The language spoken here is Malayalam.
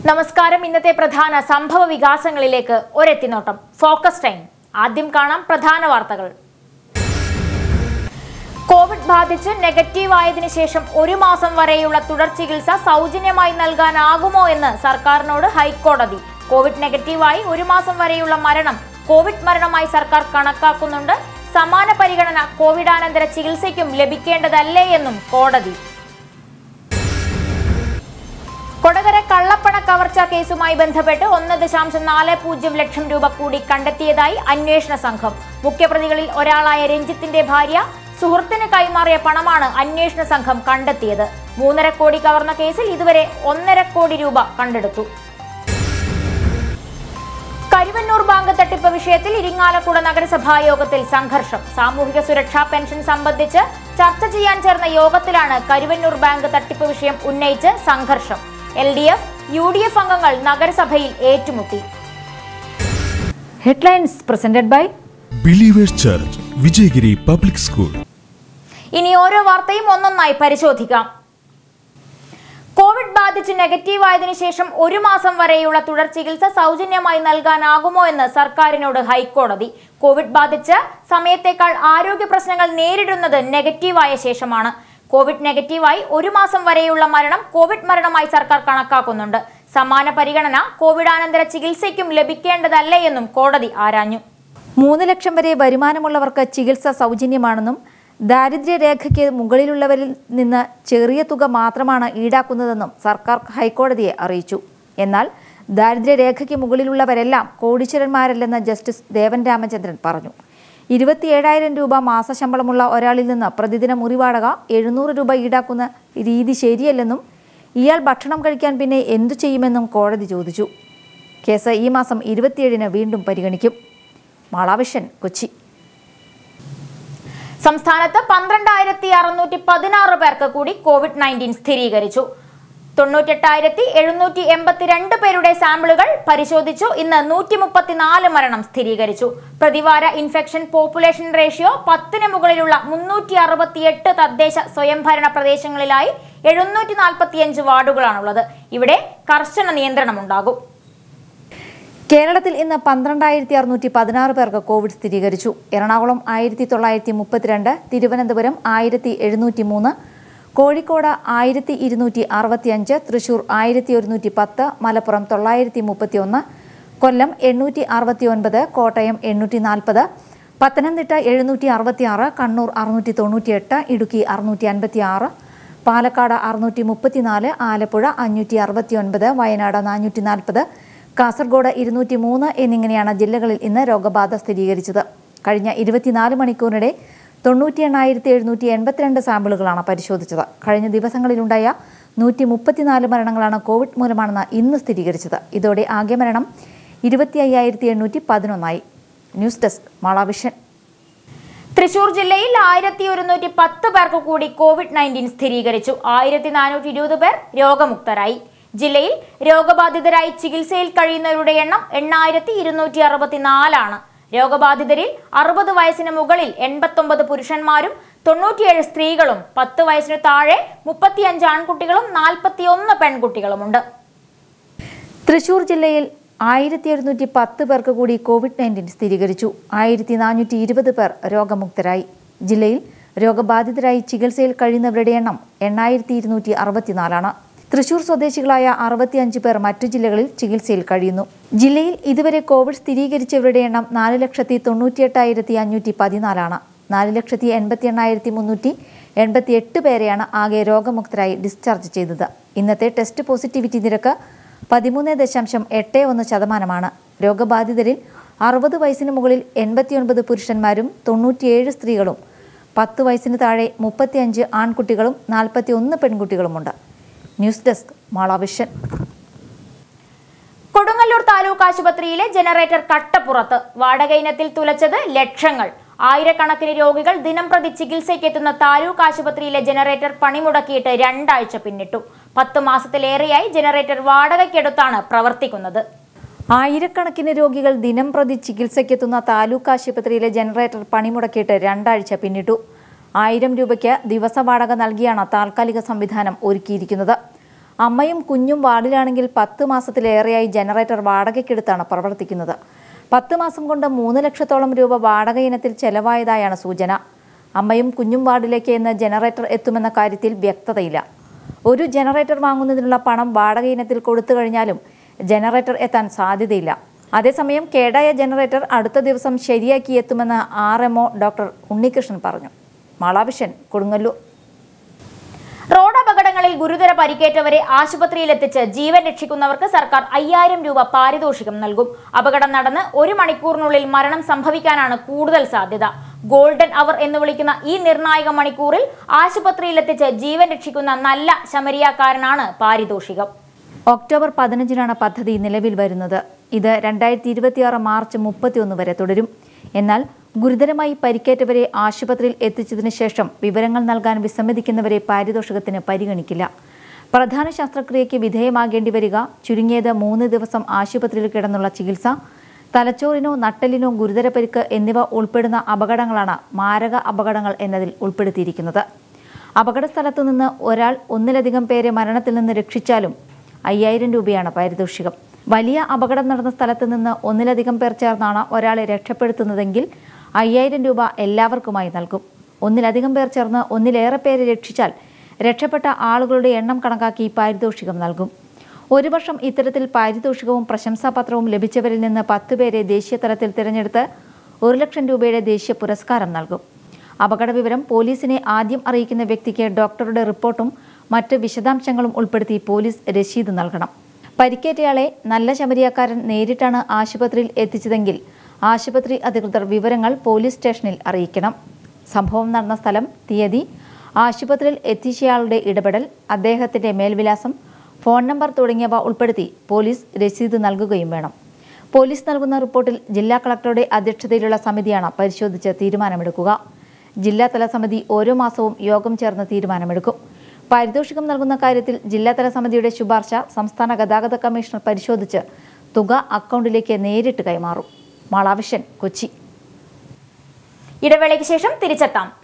നമസ്കാരം ഇന്നത്തെ പ്രധാന സംഭവ വികാസങ്ങളിലേക്ക് ഒരെത്തിനോട്ടം ഫോക്കസ് ടൈം ആദ്യം കാണാം പ്രധാന വാർത്തകൾ കോവിഡ് ബാധിച്ച് നെഗറ്റീവ് ആയതിനു ശേഷം ഒരു മാസം വരെയുള്ള തുടർ ചികിത്സ സൗജന്യമായി നൽകാനാകുമോ എന്ന് സർക്കാരിനോട് ഹൈക്കോടതി കോവിഡ് നെഗറ്റീവായി ഒരു മാസം വരെയുള്ള മരണം കോവിഡ് മരണമായി സർക്കാർ കണക്കാക്കുന്നുണ്ട് സമാന പരിഗണന കോവിഡാനന്തര ചികിത്സയ്ക്കും ലഭിക്കേണ്ടതല്ലേ എന്നും കോടതി കൊടകര കള്ളപ്പണ കവർച്ച കേസുമായി ബന്ധപ്പെട്ട് ഒന്ന് ദശാംശം നാല് പൂജ്യം ലക്ഷം രൂപ കൂടി കണ്ടെത്തിയതായി അന്വേഷണ സംഘം മുഖ്യപ്രതികളിൽ ഒരാളായ രഞ്ജിത്തിന്റെ ഭാര്യ സുഹൃത്തിന് കൈമാറിയ പണമാണ് അന്വേഷണ സംഘം കണ്ടെത്തിയത് മൂന്നര കോടി കവർന്ന കേസിൽ ഇതുവരെ ഒന്നര കോടി രൂപ കണ്ടെടുത്തു കരുവന്നൂർ ബാങ്ക് തട്ടിപ്പ് വിഷയത്തിൽ ഇരിങ്ങാലക്കുട നഗരസഭാ യോഗത്തിൽ സംഘർഷം സാമൂഹിക സുരക്ഷാ പെൻഷൻ സംബന്ധിച്ച് ചർച്ച ചെയ്യാൻ ചേർന്ന യോഗത്തിലാണ് കരുവന്നൂർ ബാങ്ക് തട്ടിപ്പ് വിഷയം ഉന്നയിച്ച് സംഘർഷം L D F U D F അംഗങ്ങൾ നഗരസഭയിൽ ഏറ്റുമുട്ടി Headlines presented by believers church Vijayagiri public school ഇനി ഓരോ വാർത്തയും ഒന്നൊന്നായി പരിശോധിക്കാം കോവിഡ് ബാധിച്ച് നെഗറ്റീവ് ആയതിനു ശേഷം ഒരു മാസം വരെയുള്ള തുടർ ചികിത്സ സൗജന്യമായി നൽകാനാകുമോ എന്ന് സർക്കാരിനോട് ഹൈക്കോടതി കോവിഡ് ബാധിച്ച് സമയത്തേക്കാൾ ആരോഗ്യ പ്രശ്നങ്ങൾ നേരിടുന്നത് നെഗറ്റീവായ ശേഷമാണ് കോവിഡ് നെഗറ്റീവായി ഒരു മാസം വരെയുള്ള മരണം കോവിഡ് മരണമായി സർക്കാർ കണക്കാക്കുന്നുണ്ട് സമാന പരിഗണന കോവിഡാനന്തര ചികിത്സയ്ക്കും ലഭിക്കേണ്ടതല്ലേ എന്നും കോടതി ആരാഞ്ഞു മൂന്ന് ലക്ഷം വരെ വരുമാനമുള്ളവർക്ക് ചികിത്സ സൗജന്യമാണെന്നും ദാരിദ്ര്യരേഖയ്ക്ക് മുകളിലുള്ളവരിൽ നിന്ന് ചെറിയ തുക മാത്രമാണ് ഈടാക്കുന്നതെന്നും സർക്കാർ ഹൈക്കോടതിയെ അറിയിച്ചു എന്നാൽ ദാരിദ്ര്യരേഖയ്ക്ക് മുകളിലുള്ളവരെല്ലാം കോടീശ്വരന്മാരല്ലെന്ന് ജസ്റ്റിസ് ദേവൻ രാമചന്ദ്രൻ പറഞ്ഞു ഇരുപത്തിയേഴായിരം രൂപ മാസശമ്പളമുള്ള ഒരാളിൽ നിന്ന് പ്രതിദിന മുറിവാടക എഴുന്നൂറ് രൂപ ഈടാക്കുന്ന രീതി ശരിയല്ലെന്നും ഇയാൾ ഭക്ഷണം കഴിക്കാൻ പിന്നെ എന്തു ചെയ്യുമെന്നും കോടതി ചോദിച്ചു കേസ് ഈ മാസം ഇരുപത്തിയേഴിന് വീണ്ടും പരിഗണിക്കും മാളാവിഷൻ കൊച്ചി സംസ്ഥാനത്ത് പന്ത്രണ്ടായിരത്തി അറുന്നൂറ്റി പതിനാറ് പേർക്ക് കൂടി കോവിഡ് നയൻറ്റീൻ സ്ഥിരീകരിച്ചു തൊണ്ണൂറ്റെട്ടായിരത്തി എഴുന്നൂറ്റി എൺപത്തിരണ്ട് പേരുടെ സാമ്പിളുകൾ പരിശോധിച്ചു ഇന്ന് നൂറ്റി മുപ്പത്തിനാല് മരണം സ്ഥിരീകരിച്ചു പ്രതിവാര ഇൻഫെക്ഷൻ പോപ്പുലേഷൻ റേഷ്യോ പത്തിന് മുകളിലുള്ള മുന്നൂറ്റി അറുപത്തിയെട്ട് തദ്ദേശ സ്വയംഭരണ പ്രദേശങ്ങളിലായി എഴുന്നൂറ്റി നാൽപ്പത്തിയഞ്ച് വാർഡുകളാണുള്ളത് ഇവിടെ കർശന നിയന്ത്രണമുണ്ടാകും കേരളത്തിൽ ഇന്ന് പന്ത്രണ്ടായിരത്തി അറുന്നൂറ്റി പതിനാറ് പേർക്ക് കോവിഡ് സ്ഥിരീകരിച്ചു എറണാകുളം ആയിരത്തി തൊള്ളായിരത്തി മുപ്പത്തിരണ്ട് തിരുവനന്തപുരം ആയിരത്തി എഴുന്നൂറ്റി മൂന്ന് കോഴിക്കോട് ആയിരത്തി ഇരുന്നൂറ്റി അറുപത്തിയഞ്ച് തൃശൂർ ആയിരത്തി ഒരുന്നൂറ്റി പത്ത് മലപ്പുറം തൊള്ളായിരത്തി മുപ്പത്തി ഒന്ന് കൊല്ലം എണ്ണൂറ്റി അറുപത്തി ഒൻപത് കോട്ടയം എണ്ണൂറ്റി നാൽപ്പത് പത്തനംതിട്ട എഴുന്നൂറ്റി അറുപത്തി ആറ് കണ്ണൂർ അറുന്നൂറ്റി തൊണ്ണൂറ്റിയെട്ട് ഇടുക്കി അറുന്നൂറ്റി അൻപത്തി ആറ് പാലക്കാട് അറുന്നൂറ്റി മുപ്പത്തിനാല് ആലപ്പുഴ അഞ്ഞൂറ്റി അറുപത്തി ഒൻപത് വയനാട് നാനൂറ്റി നാൽപ്പത് കാസർഗോഡ് ഇരുന്നൂറ്റി മൂന്ന് എന്നിങ്ങനെയാണ് ജില്ലകളിൽ ഇന്ന് രോഗബാധ സ്ഥിരീകരിച്ചത് കഴിഞ്ഞ ഇരുപത്തിനാല് മണിക്കൂറിനിടെ തൊണ്ണൂറ്റി എണ്ണായിരത്തി എഴുന്നൂറ്റി എൺപത്തിരണ്ട് സാമ്പിളുകളാണ് പരിശോധിച്ചത് കഴിഞ്ഞ ദിവസങ്ങളിലുണ്ടായ നൂറ്റി മുപ്പത്തിനാല് മരണങ്ങളാണ് കോവിഡ് മൂലമാണെന്ന് ഇന്ന് സ്ഥിരീകരിച്ചത് ഇതോടെ ആകെ മരണം ഇരുപത്തി അയ്യായിരത്തി എണ്ണൂറ്റി പതിനൊന്നായി ന്യൂസ് ഡെസ്ക് മാളാവിഷൻ തൃശൂർ ജില്ലയിൽ ആയിരത്തി ഒരുന്നൂറ്റി പത്ത് പേർക്ക് കൂടി കോവിഡ് നയൻറ്റീൻ സ്ഥിരീകരിച്ചു ആയിരത്തി നാനൂറ്റി ഇരുപത് പേർ രോഗമുക്തരായി ജില്ലയിൽ രോഗബാധിതരായി ചികിത്സയിൽ കഴിയുന്നവരുടെ എണ്ണം എണ്ണായിരത്തി ഇരുന്നൂറ്റി അറുപത്തിനാലാണ് രോഗബാധിതരിൽ അറുപത് വയസ്സിന് മുകളിൽ എൺപത്തൊമ്പത് പുരുഷന്മാരും തൊണ്ണൂറ്റിയേഴ് സ്ത്രീകളും പത്ത് വയസ്സിന് താഴെ മുപ്പത്തിയഞ്ച് ആൺകുട്ടികളും നാൽപ്പത്തിയൊന്ന് പെൺകുട്ടികളുമുണ്ട് തൃശൂർ ജില്ലയിൽ ആയിരത്തി ഒരുന്നൂറ്റി പത്ത് പേർക്ക് കൂടി കോവിഡ് നയൻറ്റീൻ സ്ഥിരീകരിച്ചു ആയിരത്തി നാനൂറ്റി ഇരുപത് പേർ രോഗമുക്തരായി ജില്ലയിൽ രോഗബാധിതരായി ചികിത്സയിൽ കഴിയുന്നവരുടെ എണ്ണം എണ്ണായിരത്തി ഇരുന്നൂറ്റി അറുപത്തിനാലാണ് തൃശൂർ സ്വദേശികളായ അറുപത്തിയഞ്ച് പേർ മറ്റു ജില്ലകളിൽ ചികിത്സയിൽ കഴിയുന്നു ജില്ലയിൽ ഇതുവരെ കോവിഡ് സ്ഥിരീകരിച്ചവരുടെ എണ്ണം നാല് ലക്ഷത്തി തൊണ്ണൂറ്റിയെട്ടായിരത്തി അഞ്ഞൂറ്റി പതിനാലാണ് നാല് ലക്ഷത്തി എൺപത്തി എണ്ണായിരത്തി മുന്നൂറ്റി എൺപത്തി എട്ട് പേരെയാണ് ആകെ രോഗമുക്തരായി ഡിസ്ചാർജ് ചെയ്തത് ഇന്നത്തെ ടെസ്റ്റ് പോസിറ്റിവിറ്റി നിരക്ക് പതിമൂന്ന് ദശാംശം എട്ട് ഒന്ന് ശതമാനമാണ് രോഗബാധിതരിൽ അറുപത് വയസ്സിന് മുകളിൽ എൺപത്തിയൊൻപത് പുരുഷന്മാരും തൊണ്ണൂറ്റിയേഴ് സ്ത്രീകളും പത്ത് വയസ്സിന് താഴെ മുപ്പത്തിയഞ്ച് ആൺകുട്ടികളും നാൽപ്പത്തി ഒന്ന് പെൺകുട്ടികളുമുണ്ട് ന്യൂസ് ഡെസ്ക് മാളാവിഷൻ കൊടുങ്ങല്ലൂർ താലൂക്ക് ആശുപത്രിയിലെ ജനറേറ്റർ കട്ടപ്പുറത്ത് വാടക ഇനത്തിൽ തുലച്ചത് ലക്ഷങ്ങൾ ആയിരക്കണക്കിന് രോഗികൾ ദിനംപ്രതി ചികിത്സയ്ക്കെത്തുന്ന താലൂക്ക് ആശുപത്രിയിലെ ജനറേറ്റർ പണിമുടക്കിയിട്ട് രണ്ടാഴ്ച പിന്നിട്ടു പത്ത് മാസത്തിലേറെയായി ജനറേറ്റർ വാടകയ്ക്കെടുത്താണ് പ്രവർത്തിക്കുന്നത് ആയിരക്കണക്കിന് രോഗികൾ ദിനം പ്രതി ചികിത്സയ്ക്കെത്തുന്ന താലൂക്ക് ആശുപത്രിയിലെ ജനറേറ്റർ പണിമുടക്കിയിട്ട് രണ്ടാഴ്ച പിന്നിട്ടു ആയിരം രൂപയ്ക്ക് ദിവസ വാടക നൽകിയാണ് താൽക്കാലിക സംവിധാനം ഒരുക്കിയിരിക്കുന്നത് അമ്മയും കുഞ്ഞും വാർഡിലാണെങ്കിൽ പത്ത് മാസത്തിലേറെയായി ജനറേറ്റർ വാടകയ്ക്കെടുത്താണ് പ്രവർത്തിക്കുന്നത് പത്ത് മാസം കൊണ്ട് മൂന്ന് ലക്ഷത്തോളം രൂപ വാടക ഇനത്തിൽ ചെലവായതായാണ് സൂചന അമ്മയും കുഞ്ഞും വാർഡിലേക്ക് എന്ന് ജനറേറ്റർ എത്തുമെന്ന കാര്യത്തിൽ വ്യക്തതയില്ല ഒരു ജനറേറ്റർ വാങ്ങുന്നതിനുള്ള പണം വാടക ഇനത്തിൽ കൊടുത്തു കഴിഞ്ഞാലും ജനറേറ്റർ എത്താൻ സാധ്യതയില്ല അതേസമയം കേടായ ജനറേറ്റർ അടുത്ത ദിവസം ശരിയാക്കി എത്തുമെന്ന് ആർ എംഒ ഡോക്ടർ ഉണ്ണികൃഷ്ണൻ പറഞ്ഞു മാളാഭിഷൻ കൊടുങ്ങല്ലൂർ റോഡ് അപകടങ്ങളിൽ ഗുരുതര പരിക്കേറ്റവരെ ആശുപത്രിയിലെത്തിച്ച് ജീവൻ രക്ഷിക്കുന്നവർക്ക് സർക്കാർ അയ്യായിരം രൂപ പാരിതോഷികം നൽകും അപകടം നടന്ന് ഒരു മണിക്കൂറിനുള്ളിൽ മരണം സംഭവിക്കാനാണ് കൂടുതൽ സാധ്യത ഗോൾഡൻ അവർ എന്ന് വിളിക്കുന്ന ഈ നിർണായക മണിക്കൂറിൽ ആശുപത്രിയിലെത്തിച്ച് ജീവൻ രക്ഷിക്കുന്ന നല്ല ശമരിയാക്കാരനാണ് പാരിതോഷികം ഒക്ടോബർ പതിനഞ്ചിനാണ് പദ്ധതി നിലവിൽ വരുന്നത് ഇത് രണ്ടായിരത്തി ഇരുപത്തിയാറ് മാർച്ച് മുപ്പത്തിയൊന്ന് വരെ തുടരും എന്നാൽ ഗുരുതരമായി പരിക്കേറ്റവരെ ആശുപത്രിയിൽ എത്തിച്ചതിനു ശേഷം വിവരങ്ങൾ നൽകാൻ വിസമ്മതിക്കുന്നവരെ പാരിതോഷികത്തിന് പരിഗണിക്കില്ല പ്രധാന ശസ്ത്രക്രിയയ്ക്ക് വിധേയമാകേണ്ടി വരിക ചുരുങ്ങിയത് മൂന്ന് ദിവസം ആശുപത്രിയിൽ കിടന്നുള്ള ചികിത്സ തലച്ചോറിനോ നട്ടലിനോ ഗുരുതര പരിക്ക് എന്നിവ ഉൾപ്പെടുന്ന അപകടങ്ങളാണ് മാരക അപകടങ്ങൾ എന്നതിൽ ഉൾപ്പെടുത്തിയിരിക്കുന്നത് അപകട സ്ഥലത്തു നിന്ന് ഒരാൾ ഒന്നിലധികം പേരെ മരണത്തിൽ നിന്ന് രക്ഷിച്ചാലും അയ്യായിരം രൂപയാണ് പാരിതോഷികം വലിയ അപകടം നടന്ന സ്ഥലത്ത് നിന്ന് ഒന്നിലധികം പേർ ചേർന്നാണ് ഒരാളെ രക്ഷപ്പെടുത്തുന്നതെങ്കിൽ അയ്യായിരം രൂപ എല്ലാവർക്കുമായി നൽകും ഒന്നിലധികം പേർ ചേർന്ന് ഒന്നിലേറെ പേരെ രക്ഷിച്ചാൽ രക്ഷപ്പെട്ട ആളുകളുടെ എണ്ണം കണക്കാക്കി പാരിതോഷികം നൽകും ഒരു വർഷം ഇത്തരത്തിൽ പാരിതോഷികവും പ്രശംസാപത്രവും ലഭിച്ചവരിൽ നിന്ന് പത്ത് പേരെ ദേശീയ തലത്തിൽ തിരഞ്ഞെടുത്ത് ഒരു ലക്ഷം രൂപയുടെ ദേശീയ പുരസ്കാരം നൽകും അപകട വിവരം പോലീസിനെ ആദ്യം അറിയിക്കുന്ന വ്യക്തിക്ക് ഡോക്ടറുടെ റിപ്പോർട്ടും മറ്റ് വിശദാംശങ്ങളും ഉൾപ്പെടുത്തി പോലീസ് രസീത് നൽകണം പരിക്കേറ്റയാളെ നല്ല ശമരിയാക്കാരൻ നേരിട്ടാണ് ആശുപത്രിയിൽ എത്തിച്ചതെങ്കിൽ ആശുപത്രി അധികൃതർ വിവരങ്ങൾ പോലീസ് സ്റ്റേഷനിൽ അറിയിക്കണം സംഭവം നടന്ന സ്ഥലം തീയതി ആശുപത്രിയിൽ എത്തിച്ചയാളുടെ ഇടപെടൽ അദ്ദേഹത്തിന്റെ മേൽവിലാസം ഫോൺ നമ്പർ തുടങ്ങിയവ ഉൾപ്പെടുത്തി പോലീസ് രസീത് നൽകുകയും വേണം പോലീസ് നൽകുന്ന റിപ്പോർട്ടിൽ ജില്ലാ കളക്ടറുടെ അധ്യക്ഷതയിലുള്ള സമിതിയാണ് പരിശോധിച്ച് തീരുമാനമെടുക്കുക ജില്ലാതല സമിതി ഓരോ മാസവും യോഗം ചേർന്ന് തീരുമാനമെടുക്കും പാരിതോഷികം നൽകുന്ന കാര്യത്തിൽ ജില്ലാതല സമിതിയുടെ ശുപാർശ സംസ്ഥാന ഗതാഗത കമ്മീഷണർ പരിശോധിച്ച് തുക അക്കൗണ്ടിലേക്ക് നേരിട്ട് കൈമാറും മാളാവിഷൻ കൊച്ചി ഇടവേളയ്ക്ക് ശേഷം തിരിച്ചെത്താം